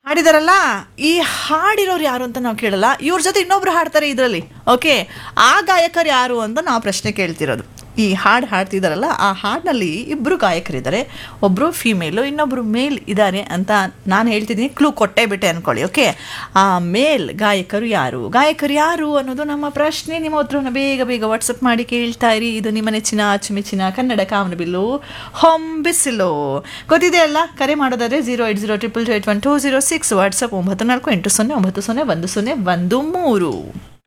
ಹಾಡಿದಾರಲ್ಲ ಈ ಹಾಡಿರೋರು ಯಾರು ಅಂತ ನಾವು ಕೇಳಲ್ಲ ಇವ್ರ ಜೊತೆ ಇನ್ನೊಬ್ರು ಹಾಡ್ತಾರೆ ಇದರಲ್ಲಿ ಓಕೆ ಆ ಗಾಯಕರು ಯಾರು ಅಂತ ನಾವು ಪ್ರಶ್ನೆ ಕೇಳ್ತಿರೋದು ಈ ಹಾಡು ಹಾಡ್ತಿದಾರಲ್ಲ ಆ ಹಾಡಿನಲ್ಲಿ ಇಬ್ಬರು ಗಾಯಕರಿದ್ದಾರೆ ಒಬ್ಬರು ಫಿಮೇಲು ಇನ್ನೊಬ್ಬರು ಮೇಲ್ ಇದ್ದಾರೆ ಅಂತ ನಾನು ಹೇಳ್ತಿದ್ದೀನಿ ಕ್ಲೂ ಕೊಟ್ಟೇ ಬಿಟ್ಟೆ ಅನ್ಕೊಳ್ಳಿ ಓಕೆ ಆ ಮೇಲ್ ಗಾಯಕರು ಯಾರು ಗಾಯಕರು ಯಾರು ಅನ್ನೋದು ನಮ್ಮ ಪ್ರಶ್ನೆ ನಿಮ್ಮ ಉತ್ತರವನ್ನು ಬೇಗ ಬೇಗ ವಾಟ್ಸಪ್ ಮಾಡಿ ಕೇಳ್ತಾ ಇರಿ ಇದು ನಿಮ್ಮ ನೆಚ್ಚಿನ ಅಚ್ಚುಮೆಚ್ಚಿನ ಕನ್ನಡ ಕಾಮನಬಿಲ್ಲು ಹೊಂಬಿಸಿಲು ಗೊತ್ತಿದೆ ಅಲ್ಲ ಕರೆ ಮಾಡೋದಾದ್ರೆ zero eight zero triple two eight one two zero six WhatsApp ಒಂಬತ್ತು ನಾಲ್ಕು ಎಂಟು ಸೊನ್ನೆ ಒಂಬತ್ತು ಸೊನ್ನೆ ಒಂದು ಸೊನ್ನೆ ಒಂದು ಮೂರು